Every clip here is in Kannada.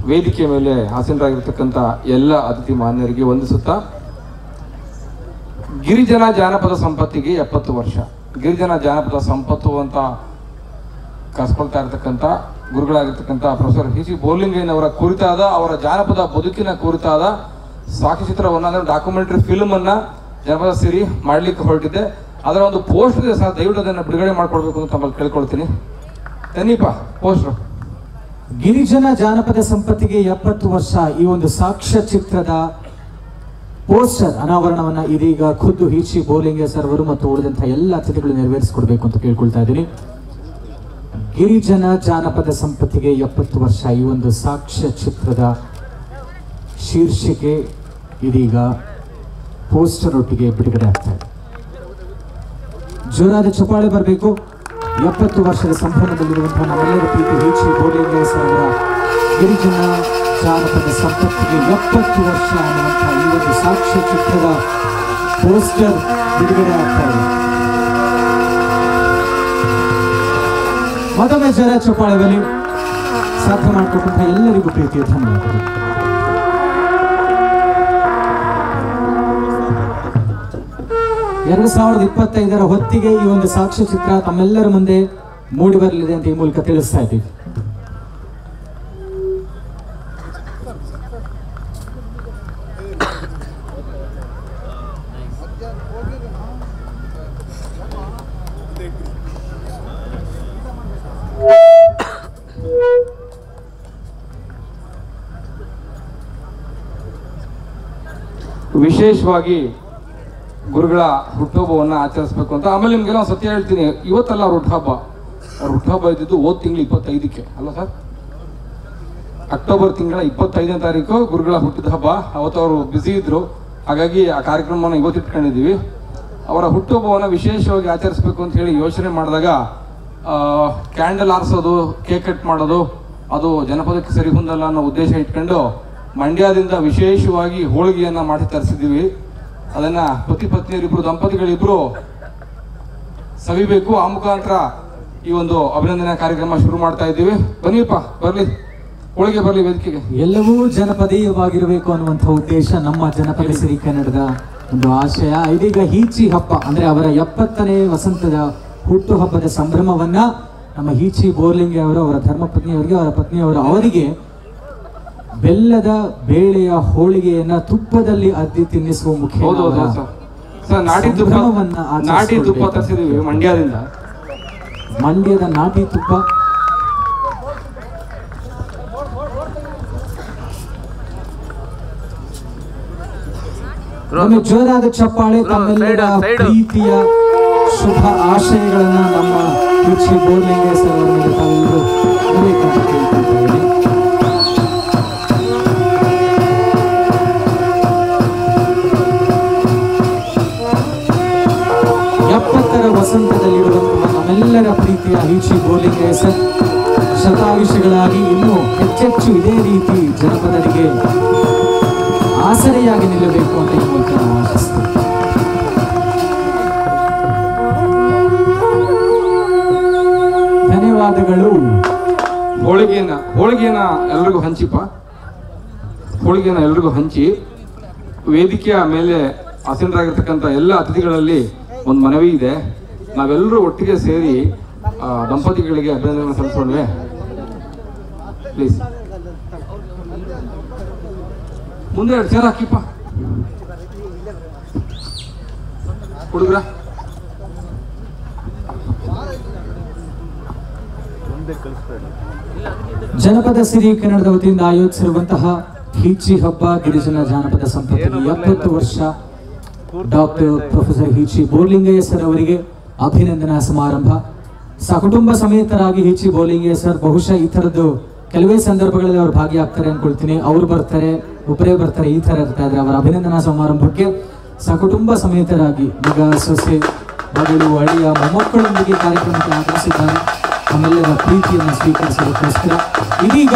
ವೇದಿಕೆ ಮೇಲೆ ಆಸೀನರಾಗಿರ್ತಕ್ಕಂಥ ಎಲ್ಲ ಅತಿಥಿ ಮಾನ್ಯರಿಗೆ ವಂದಿಸುತ್ತಾ ಗಿರಿಜನ ಜಾನಪದ ಸಂಪತ್ತಿಗೆ ಎಪ್ಪತ್ತು ವರ್ಷ ಗಿರಿಜನ ಜಾನಪದ ಸಂಪತ್ತು ಅಂತ ಕಸ್ಕೊಳ್ತಾ ಇರತಕ್ಕಂಥ ಗುರುಗಳಾಗಿರ್ತಕ್ಕಂಥ ಪ್ರೊಫೆಸರ್ ಹಿ ಸಿ ಬೋರ್ಲಿಂಗಯ್ಯನವರ ಕುರಿತಾದ ಅವರ ಜಾನಪದ ಬದುಕಿನ ಕುರಿತಾದ ಸಾಕ್ಷ್ಯಚಿತ್ರವನ್ನು ಅಂದರೆ ಡಾಕ್ಯುಮೆಂಟರಿ ಫಿಲ್ಮ್ ಅನ್ನ ಜನಪದ ಸಿರಿ ಮಾಡಲಿಕ್ಕೆ ಹೊರಟಿದೆ ಅದರ ಒಂದು ಪೋಸ್ಟ್ ಇದೆ ಸರ್ ದಯವಿಟ್ಟು ಅದನ್ನು ಬಿಡುಗಡೆ ಮಾಡ್ಕೊಡ್ಬೇಕು ಅಂತ ತಮ್ಮಲ್ಲಿ ಕೇಳ್ಕೊಳ್ತೀನಿ ತನ್ನಿಪ್ಪ ಪೋಸ್ಟ್ರು ಗಿರಿಜನ ಜಾನಪದ ಸಂಪತ್ತಿಗೆ ಎಪ್ಪತ್ತು ವರ್ಷ ಈ ಒಂದು ಸಾಕ್ಷ್ಯ ಚಿತ್ರದ ಪೋಸ್ಟರ್ ಅನಾವರಣವನ್ನ ಇದೀಗ ಖುದ್ದು ಹಿಚಿ ಬೋಲಿಂಗ ಸರ್ ಅವರು ಮತ್ತು ಉಳಿದಂತಹ ಎಲ್ಲ ಅತಿಥಿಗಳು ನೆರವೇರಿಸಿಕೊಡ್ಬೇಕು ಅಂತ ಕೇಳ್ಕೊಳ್ತಾ ಇದ್ದೀನಿ ಗಿರಿಜನ ಜಾನಪದ ಸಂಪತ್ತಿಗೆ ಎಪ್ಪತ್ತು ವರ್ಷ ಈ ಒಂದು ಸಾಕ್ಷ್ಯ ಚಿತ್ರದ ಶೀರ್ಷಿಕೆ ಇದೀಗ ಪೋಸ್ಟರ್ ಒಟ್ಟಿಗೆ ಬಿಡುಗಡೆ ಆಗ್ತಾ ಇದೆ ಜೋರಾದ ಚಪ್ಪಾಳೆ ಬರಬೇಕು ಎಪ್ಪತ್ತು ವರ್ಷದ ಸಂಭ್ರಮದಲ್ಲಿರುವಂತಹ ನಮ್ಮೆಲ್ಲರ ಪ್ರೀತಿ ಹಿಚಿ ಬೋಲಿಂಗ ಸರ್ ಅವರ ಗಿರಿಜನ ಜಾನಪದ ಸಂಪತ್ತಿಗೆ ಎಪ್ಪತ್ತು ವರ್ಷ ಅನ್ನುವಂತಹ ಈ ಒಂದು ಸಾಕ್ಷ್ಯ ಚಿತ್ರದ ಪೋಸ್ಟರ್ ಬಿಡುಗಡೆ ಆಗ್ತಾ ಇದೆ ಮತ್ತೊಮ್ಮೆ ಜರ ಚಪ್ಪಾಳೆ ಬಲಿ ಸಾಧ್ಯ ಮಾಡಿಕೊಟ್ಟಂತಹ ಎಲ್ಲರಿಗೂ ಪ್ರೀತಿಯ ಧನ್ಯವಾದಗಳು ಎರಡು ಸಾವಿರದ ಇಪ್ಪತ್ತೈದರ ಹೊತ್ತಿಗೆ ಈ ಒಂದು ಸಾಕ್ಷ್ಯ ಚಿತ್ರ ತಮ್ಮೆಲ್ಲರ ಮುಂದೆ ಮೂಡಿ ಬರಲಿದೆ ಅಂತ ಈ ಮೂಲಕ ತಿಳಿಸ್ತಾ ಇದ್ದೀವಿ ವಿಶೇಷವಾಗಿ ಗುರುಗಳ ಹುಟ್ಟುಹಬ್ಬವನ್ನು ಆಚರಿಸ್ಬೇಕು ಅಂತ ಆಮೇಲೆ ನಿಮಗೆಲ್ಲ ಒಂದು ಸತ್ಯ ಹೇಳ್ತೀನಿ ಇವತ್ತಲ್ಲ ಅವ್ರ ಹುಟ್ಟುಹಬ್ಬ ಅವ್ರ ಹುಟ್ಟುಹಬ್ಬ ಇದ್ದಿದ್ದು ಹೋದ ತಿಂಗಳು ಇಪ್ಪತ್ತೈದಕ್ಕೆ ಅಲ್ಲ ಸರ್ ಅಕ್ಟೋಬರ್ ತಿಂಗಳ ಇಪ್ಪತ್ತೈದನೇ ತಾರೀಕು ಗುರುಗಳ ಹುಟ್ಟಿದ ಹಬ್ಬ ಅವತ್ತು ಅವರು ಬ್ಯುಸಿ ಇದ್ರು ಹಾಗಾಗಿ ಆ ಕಾರ್ಯಕ್ರಮವನ್ನು ಇವತ್ತು ಇಟ್ಕೊಂಡಿದ್ದೀವಿ ಅವರ ಹುಟ್ಟುಹಬ್ಬವನ್ನು ವಿಶೇಷವಾಗಿ ಆಚರಿಸ್ಬೇಕು ಅಂತ ಹೇಳಿ ಯೋಚನೆ ಮಾಡಿದಾಗ ಕ್ಯಾಂಡಲ್ ಆರಿಸೋದು ಕೇಕ್ ಕಟ್ ಮಾಡೋದು ಅದು ಜನಪದಕ್ಕೆ ಸರಿ ಹೊಂದಲ್ಲ ಅನ್ನೋ ಉದ್ದೇಶ ಇಟ್ಕೊಂಡು ಮಂಡ್ಯದಿಂದ ವಿಶೇಷವಾಗಿ ಹೋಳಿಗೆಯನ್ನ ಮಾಡಿ ತರಿಸಿದ್ದೀವಿ ಅದನ್ನ ಪತಿ ಪತ್ನಿಯರಿಬ್ರು ದಂಪತಿಗಳಿಬ್ರು ಸವಿಬೇಕು ಆ ಮುಖಾಂತರ ಈ ಒಂದು ಅಭಿನಂದನಾ ಕಾರ್ಯಕ್ರಮ ಶುರು ಮಾಡ್ತಾ ಇದ್ದೀವಿ ಬನ್ನಿಪ್ಪ ಬರ್ಲಿ ಹೋಳಿಗೆ ಬರ್ಲಿ ವೇದಿಕೆಗೆ ಎಲ್ಲವೂ ಜನಪದೀಯವಾಗಿರಬೇಕು ಅನ್ನುವಂಥ ಉದ್ದೇಶ ನಮ್ಮ ಜನಪದ ಸಿರಿ ಕನ್ನಡದ ಒಂದು ಆಶಯ ಇದೀಗ ಹೀಚಿ ಹಬ್ಬ ಅಂದ್ರೆ ಅವರ ಎಪ್ಪತ್ತನೇ ವಸಂತದ ಹುಟ್ಟು ಹಬ್ಬದ ಸಂಭ್ರಮವನ್ನ ನಮ್ಮ ಹೀಚಿ ಬೋರ್ಲಿಂಗೆ ಅವರು ಅವರ ಧರ್ಮಪತ್ನಿಯವರಿಗೆ ಅವರ ಪತ್ನಿಯವರು ಅವರಿಗೆ ಬೆಲ್ಲದ ಬೇಳೆಯ ಹೋಳಿಗೆಯನ್ನ ತುಪ್ಪದಲ್ಲಿ ಅದ್ದಿ ತಿನ್ನಿಸುವ ಮುಖ್ಯ ಹೌದು ಹೌದು ಸರ್ ಸರ್ ನಾಟಿ ತುಪ್ಪ ಸಂಭ್ರಮವನ್ನ ಆಚರಿಸ್ಕೊಳ್ಬೇಕು. ನಾಟಿ ತುಪ್ಪ ತರಿಸಿದೀವಿ ಮಂಡ್ಯದಿಂದ ಮಂಡ್ಯದ ನಾಟಿ ತುಪ್ಪ ಒಂದು ಜೋರಾದ ಚಪ್ಪಾಳೆ ತಮ್ಮೆಲ್ಲರ ಪ್ರೀತಿಯ ಶುಭ ಆಶಯಗಳನ್ನ ನಮ್ಮ ರುಚಿ ಬೋರ್ಲಿಂಗೇಶ್ವರ ಅವರ ಮೇಲೆ ತಾವೆಲ್ಲರೂ ಇರಬೇಕಂತ ಕೇಳ್ಕೊಳ್ತಾ ಇದ್ದೀನಿ. ಎಪ್ಪತ್ತರ ವಸಂತದಲ್ಲಿರುವಂತಹ ನಮ್ಮೆಲ್ಲರ ಪ್ರೀತಿಯ ರುಚಿ ಬೋರ್ಲಿಂಗೇಶ್ವರ್ ಶತಾಯುಷಗಳಾಗಿ ಇನ್ನೂ ಹೆಚ್ಚೆಚ್ಚು ಇದೇ ರೀತಿ ಜನಪದರಿಗೆ ಆಸರೆಯಾಗಿ ನಿಲ್ಲಬೇಕು ಅಂತ ಈ ಮೂಲಕ ನಾವು ಆಶಿಸ್ತೇವೆ ಧನ್ಯವಾದಗಳು ಹೋಳಿಗೆನ ಹೋಳಿಗೆನ ಎಲ್ರಿಗೂ ಹಂಚಿಪ್ಪ ಹೋಳಿಗೆನ ಎಲ್ರಿಗೂ ಹಂಚಿ ವೇದಿಕೆಯ ಮೇಲೆ ಆಸೀನರಾಗಿರ್ತಕ್ಕಂಥ ಎಲ್ಲ ಅತಿಥಿಗಳಲ್ಲಿ ಒಂದು ಮನವಿ ಇದೆ ನಾವೆಲ್ಲರೂ ಒಟ್ಟಿಗೆ ಸೇರಿ ಆ, ದಂಪತಿಗಳಿಗೆ ಅಭಿನಂದನೆ ಸಲ್ಲಿಸೋಣವೇ ಪ್ಲೀಸ್ ಮುಂದೆ ಎರಡು ಸೇರ್ ಹಾಕಿಪ್ಪ ಹುಡುಗ್ರ ಜನಪದ ಸಿರಿ ಕನ್ನಡದ ವತಿಯಿಂದ ಆಯೋಜಿಸಿರುವಂತಹ ಹೀಚಿ ಹಬ್ಬ ಗಿರಿಜನ ಜಾನಪದ ಸಂಪತ್ತಿಗೆ ಎಪ್ಪತ್ತು ವರ್ಷ doctor professor H C Boralingaiah sir ಅವರಿಗೆ ಅಭಿನಂದನಾ ಸಮಾರಂಭ ಸಕುಟುಂಬ ಸಮೇತರಾಗಿ ಹೀಚಿ ಬೋರ್ಲಿಂಗಯ್ಯ ಸರ್ ಬಹುಶಃ ಈ ಥರದ್ದು ಕೆಲವೇ ಸಂದರ್ಭಗಳಲ್ಲಿ ಅವರು ಭಾಗಿಯಾಗ್ತಾರೆ ಅನ್ಕೊಳ್ತೀನಿ ಅವ್ರು ಬರ್ತಾರೆ ಒಬ್ಬರೇ ಬರ್ತಾರೆ ಈ ಥರ ಇರ್ತಾ ಇದ್ರೆ ಅವರ ಅಭಿನಂದನಾ ಸಮಾರಂಭಕ್ಕೆ ಸಕುಟುಂಬ ಸಮೇತರಾಗಿ ಮಗ ಸೊಸೆ ಮಗಳು ಅಳಿಯ ಮೊಮ್ಮಕ್ಕಳೊಂದಿಗೆ ಕಾರ್ಯಕ್ರಮಕ್ಕೆ ಆಗಮಿಸಿದ್ದಾರೆ ನಮ್ಮೆಲ್ಲರ ಪ್ರೀತಿಯನ್ನು ಸ್ವೀಕರಿಸೋದಕ್ಕೋಸ್ಕರ ಇದೀಗ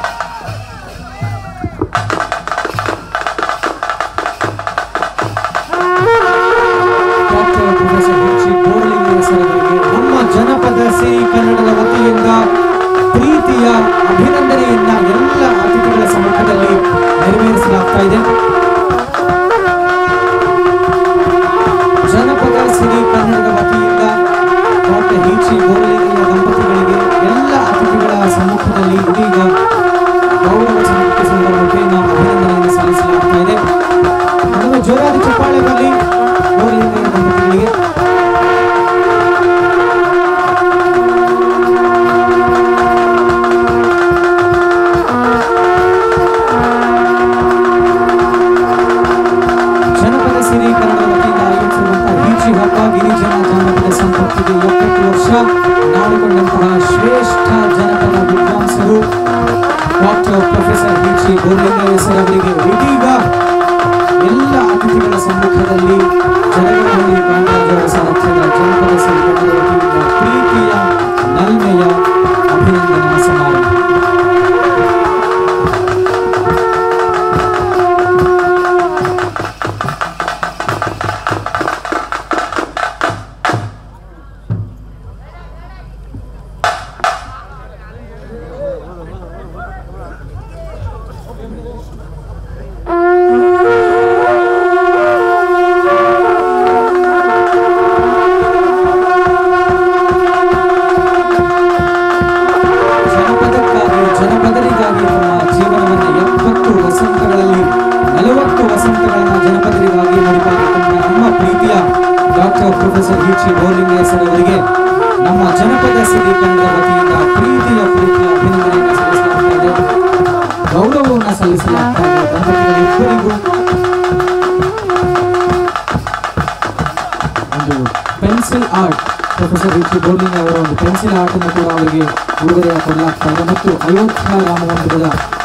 doctor professor H. Boralingaiah sir ಅವರಿಗೆ ನಮ್ಮ ಜನಪದ ಸಿರಿ ಕನ್ನಡದ ವತಿಯಿಂದ ಪ್ರೀತಿಯ ಅಭಿನಂದನೆಯನ್ನ ಎಲ್ಲ ಅತಿಥಿಗಳ ಇದೀಗ ಗೌರವ ಸಮರ್ಪಿಸುವುದರ ಮುಖೇನ ಅಭಿನಂದನೆಯನ್ನು ಸಲ್ಲಿಸಲಾಗ್ತಾ ಇದೆ ನಮಗೆ ಜೋರಾದ ಚಪ್ಪಾಳೆ ಬರಲಿ ಗೋರ್ಲಿಂಗಯ್ಯ ದಂಪತಿಗಳಿಗೆ ಜನಪದ ಸಿರಿ ಕನ್ನಡ ವತಿಯಿಂದ ಆಯೋಜಿಸಿರುವಂತಹ ಬೀಚಿ ಹಬ್ಬ ಗಿರಿಜನ ಜಾನಪದ ಸಂಪತ್ತಿಗೆ ಎಪ್ಪತ್ತು ವರ್ಷ ನಾಡಿಕೊಂಡಂತಹ ಶ್ರೇಷ್ಠ ಜನಪದ ವಿದ್ವಾಂಸರು doctor professor B C Boralingaiah sir ಅವರಿಗೆ ಇದೀಗ ಎಲ್ಲ ಅತಿಥಿಗಳ ಸಮ್ಮುಖದಲ್ಲಿ ಜನಗಣಮನೆ ಕಾಮರಾಜರ ಸಾರಥ್ಯದ ಜನಪದ ಸಿರಿ ಕನ್ನಡ ವತಿಯಿಂದ ಪ್ರೀತಿಯ ನಲ್ಮೆಯ ಅಭಿನಂದನಾ ಸಮಾರಂಭ ಜನಪದಕ್ಕಾಗಿ ಜನಪದರಿಗಾಗಿ ತಮ್ಮ ಜೀವನವನ್ನು ಎಪ್ಪತ್ತು ವಸಂತಗಳಲ್ಲಿ ನಲವತ್ತು ವಸಂತಗಳನ್ನು ಜನಪದರಿಗಾಗಿ ಮುಡಿಪಾಗಿಕೊಂಡ ನಮ್ಮ ಪ್ರೀತಿಯ doctor professor B C Boralingaiah sir ಅವರಿಗೆ ನಮ್ಮ ಜನಪದ ಸಿರಿ ಕನ್ನಡ ವತಿಯಿಂದ ಪ್ರೀತಿಯ ಪ್ರೀತಿಯ ಅಭಿನಂದನೆಯನ್ನು ಸಲ್ಲಿಸಲಾಗ್ತಾ ಇದೆ ಗೌರವವನ್ನು ಸಲ್ಲಿಸಲಾಗ್ತಾ ಇದೆ ದಂಪತಿಗಳಿಬ್ಬರಿಗೂ ಒಂದು ಪೆನ್ಸಿಲ್ ಆರ್ಟ್ ಪ್ರೊಫೆಸರ್ ರಿಚಿ ಬೋಲಿಂಗ್ ಅವರ ಒಂದು ಪೆನ್ಸಿಲ್ ಆರ್ಟ್ ಅನ್ನು ಕೂಡ ಅವರಿಗೆ ಉಡುಗೊರೆಯ ಕೊಡಲಾಗ್ತಾ ಇದೆ ಮತ್ತು ಅಯೋಧ್ಯ ರಾಮ ಮಂದಿರದ